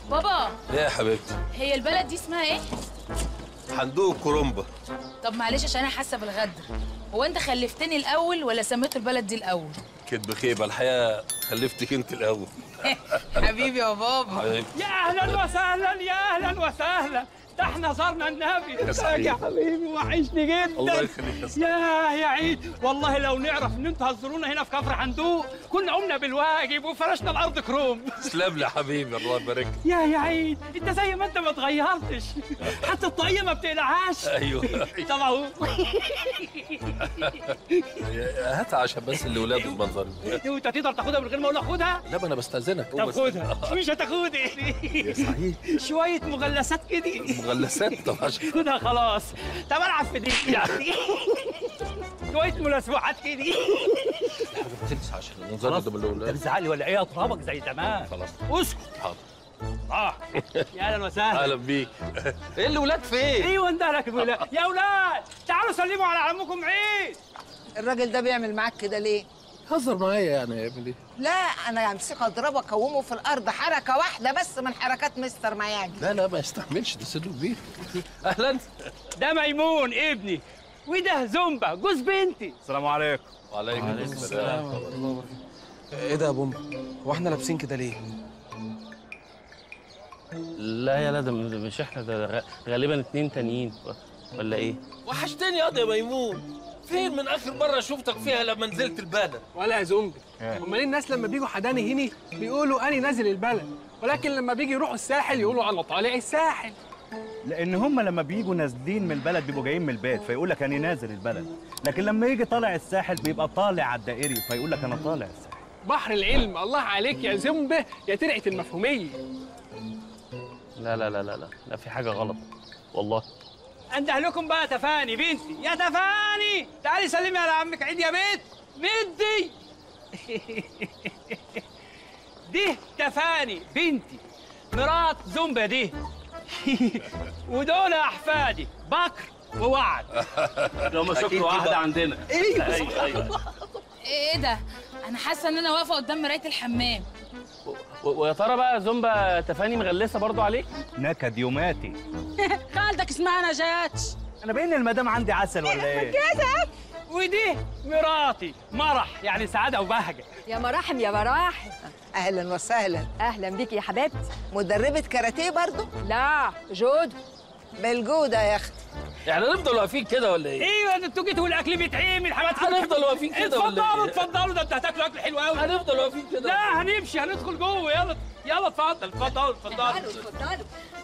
بابا ايه يا حبيبتي هي البلد دي اسمها ايه؟ حندوق كرومبا طب معلش عشان انا حاسه بالغدر هو انت خلفتني الاول ولا سميته البلد دي الاول؟ كدب خيبه الحقيقه خلفتك انت الاول حبيبي يا بابا حبيبتي يا اهلا وسهلا يا اهلا وسهلا ده احنا زرنا النبي يا ازيك سعيد. يا حبيبي وحشني جدا الله يخليك يا سعيد. يا يا عيد والله لو نعرف ان انتوا هتزورونا هنا في كفر حندوق كنا قمنا بالواجب وفرشنا الارض كروم تسلم لي يا حبيبي الله يبارك لك. يا يا عيد انت زي ما انت ما اتغيرتش حتى الطاقيه ما بتقلعهاش ايوه طب اهو هات عشان بس الاولاد المنظر وانت تقدر تاخدها من غير ما اقول لك خدها لا ما انا بستاذنك طب خدها مش هتاخدها يا سعيد شويه مغلسات كده مغلسات طب عشان خدها خلاص طب العب في دي يعني شويه ملاسوحات كده تنسى عشان المنظر ده من انت الاولاد بتزعلي ولا ايه اضربك زي زمان خلاص اسكت حاضر اه يا اهلا وسهلا اهلا بيك ايه الاولاد فين؟ ايوه انت لك يا اولاد تعالوا سلموا على عمكم عيد الراجل ده بيعمل معاك كده ليه؟ هزر معايا يعني يعمل ايه؟ لا انا همسكه اضربه اقومه في الارض حركه واحده بس من حركات مستر مياجي لا لا ما يستحملش ده سنه كبير اهلا ده ميمون ابني وده زومبا جوز بنتي السلام عليكم وعليكم السلام ايه ده يا بومبا هو احنا لابسين كده ليه لا يا لا ده مش احنا ده غ- غالبا اتنين تانيين ولا ايه؟ وحشتني يا يا ميمون فين من اخر مره شفتك فيها لما نزلت البلد ولا يا زومبي امال ليه الناس لما بيجوا حداني هنا بيقولوا اني نازل البلد ولكن لما بيجي يروحوا الساحل يقولوا انا طالع الساحل لان هم لما بيجوا نازلين من البلد بيبقوا جايين من البيت فيقول لك انا نازل البلد لكن لما يجي طالع الساحل بيبقى طالع على الدائري فيقول لك انا طالع الساحل بحر العلم الله عليك يا زومبي يا ترعه المفهوميه لا لا لا لا لا لا في حاجة غلط والله انده لكم بقى تفاني بنتي يا تفاني تعالي سلمي على عمك عيد يا بنت بنتي دي تفاني بنتي مرات زومبا دي ودول احفادي بكر ووعد لو ما شكله واحدة عندنا ايوه ايوه ايوه ايه ده؟ انا حاسه ان انا واقفه قدام مرايه الحمام و- ويا ترى بقى زومبا تفاني مغلسة برضو عليك؟ نكد يوماتي خالتك اسمها نجاة انا باين المدام عندي عسل ولا ايه ودي مراتي مرح يعني سعاده وبهجه يا مراحم يا مراحم اهلا وسهلا اهلا بيك يا حبيبتي مدربه كاراتيه برضو لا جود بالجوده يا اختي يعني نفضل واقفين كده ولا ايه؟ ايوه ده انتوا جيتوا والاكل بيتعمل حماتكم هنفضل واقفين كده ولا اتفضلوا ايه؟ اتفضلوا ده انتوا هتاكلوا اكل حلو قوي هنفضل واقفين كده لا هنمشي هندخل جوه يلا يلا اتفضل اتفضلوا اتفضلوا اتفضلوا